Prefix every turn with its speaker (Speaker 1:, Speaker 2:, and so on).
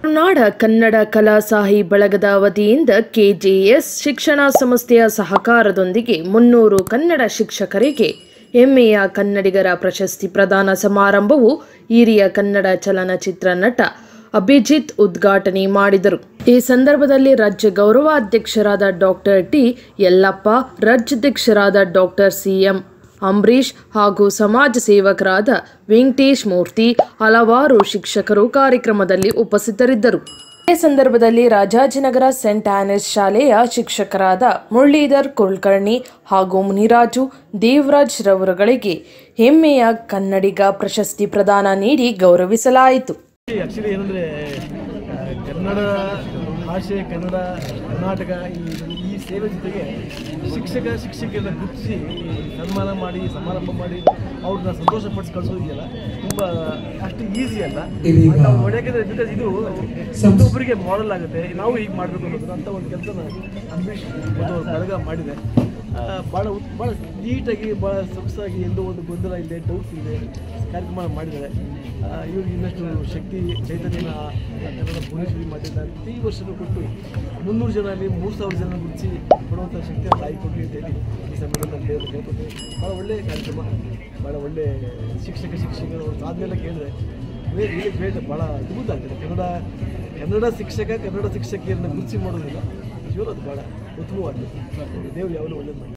Speaker 1: ಕರ್ನಾಡ ಕನ್ನಡ ಕಲಾ ಸಾಹಿ ಬಳಗದ ವತಿಯಿಂದ ಕೆಜೆಎಸ್ ಶಿಕ್ಷಣ ಸಂಸ್ಥೆಯ ಸಹಕಾರದೊಂದಿಗೆ ಮುನ್ನೂರು ಕನ್ನಡ ಶಿಕ್ಷಕರಿಗೆ ಹೆಮ್ಮೆಯ ಕನ್ನಡಿಗರ ಪ್ರಶಸ್ತಿ ಪ್ರದಾನ ಸಮಾರಂಭವು ಹಿರಿಯ ಕನ್ನಡ ಚಲನಚಿತ್ರ ನಟ ಅಭಿಜಿತ್ ಉದ್ಘಾಟನೆ ಮಾಡಿದರು ಈ ಸಂದರ್ಭದಲ್ಲಿ ರಾಜ್ಯ ಗೌರವಾಧ್ಯಕ್ಷರಾದ ಡಾಕ್ಟರ್ ಟಿ ಯಲ್ಲಪ್ಪ ರಾಜ್ಯಾಧ್ಯಕ್ಷರಾದ ಡಾಕ್ಟರ್ ಸಿಎಂ ಅಂಬರೀಷ್ ಹಾಗೂ ಸಮಾಜ ಸೇವಕರಾದ ವೆಂಕಟೇಶ್ ಮೂರ್ತಿ ಹಲವಾರು ಶಿಕ್ಷಕರು ಕಾರ್ಯಕ್ರಮದಲ್ಲಿ ಉಪಸ್ಥಿತರಿದ್ದರು ಈ ಸಂದರ್ಭದಲ್ಲಿ ರಾಜಾಜಿನಗರ ಸೆಂಟ್ ಆನೆಸ್ ಶಾಲೆಯ ಶಿಕ್ಷಕರಾದ ಮುರಳೀಧರ್ ಕುಲಕರ್ಣಿ ಹಾಗೂ ಮುನಿರಾಜು ದೇವರಾಜ್ ರವರುಗಳಿಗೆ ಹೆಮ್ಮೆಯ ಕನ್ನಡಿಗ ಪ್ರಶಸ್ತಿ ಪ್ರದಾನ ನೀಡಿ ಗೌರವಿಸಲಾಯಿತು
Speaker 2: ಆ್ಯಕ್ಚುಲಿ ಏನಂದರೆ ಕನ್ನಡ ಭಾಷೆ ಕನ್ನಡ ಕರ್ನಾಟಕ ಈ ಈ ಸೇವೆ ಜೊತೆಗೆ ಶಿಕ್ಷಕ ಶಿಕ್ಷಕಿಯರನ್ನ ಗುರುತಿಸಿ ಸನ್ಮಾನ ಮಾಡಿ ಸಮಾರಂಭ ಮಾಡಿ ಅವ್ರನ್ನ ಸಂತೋಷಪಡಿಸಿ ಕಳಿಸೋದು ಇದೆಯಲ್ಲ ತುಂಬ ಅಷ್ಟು ಈಸಿ ಅಲ್ಲ ನಾವು ಯಾಕೆಂದರೆ ಬಿಕಾಸ್ ಇದು ಮತ್ತೊಬ್ಬರಿಗೆ ಮಾಡೆಲ್ ಆಗುತ್ತೆ ನಾವು ಹೀಗೆ ಮಾಡಬೇಕು ಅನ್ನೋದು ಅಂತ ಒಂದು ಕೆಲಸನ ಅಂಬರೀಷ್ ಮತ್ತು ಅವ್ರ ಬಳಗ ಮಾಡಿದೆ ಆ, ಭಾಳ ಉತ್ ಭಾಳ ನೀಟಾಗಿ ಭಾಳ ಸೊಗಸಾಗಿ ಎಲ್ಲೋ ಒಂದು ಗೊಂದಲ ಇದೆ ಡೌಟ್ಸ್ ಇದೆ ಕಾರ್ಯಕ್ರಮ ಮಾಡಿದ್ದಾರೆ ಇವ್ರಿಗೆ ಇನ್ನಷ್ಟು ಶಕ್ತಿ ಚೈತನ್ಯನ ಕನ್ನಡ ಪೊಲೀಸರಿಗೆ ಮಾಡಿದ್ದಾರೆ ಪ್ರತಿ ವರ್ಷನೂ ಕೊಟ್ಟು ಮುನ್ನೂರು ಜನ ಅಲ್ಲಿ ಮೂರು ಸಾವಿರ ಜನ ಗುರುತಿಸಿ ಕೊಡುವಂಥ ಶಕ್ತಿ ತಾಯಿ ಕೊಡಲಿ ಅಂತ ಹೇಳಿ ಈ ಸಂದರ್ಭದಲ್ಲಿ ಕೇಳಿ ಕೇಳ್ಕೊತೀನಿ ಭಾಳ ಒಳ್ಳೆಯ ಕಾರ್ಯಕ್ರಮ ಭಾಳ ಒಳ್ಳೆ ಶಿಕ್ಷಕ ಶಿಕ್ಷಕರು ಅವ್ರು ಆದಮೇಲೆ ಕೇಳಿದ್ರೆ really great ಭಾಳ ಅದ್ಭುತ ಆಗ್ತದೆ ಕನ್ನಡ ಕನ್ನಡ ಶಿಕ್ಷಕ ಕನ್ನಡ ಶಿಕ್ಷಕಿಯರನ್ನ ಗುರುತಿಸಿ ಮಾಡೋದಿಲ್ಲ ನಿಜವಾಗ್ಲೂ ಅದು ಭಾಳ ಉತ್ತಮವಾಗಿದೆ ದೇವ್ರು ಯಾವಾಗಲೂ ಒಳ್ಳೇದು ಮಾಡಿ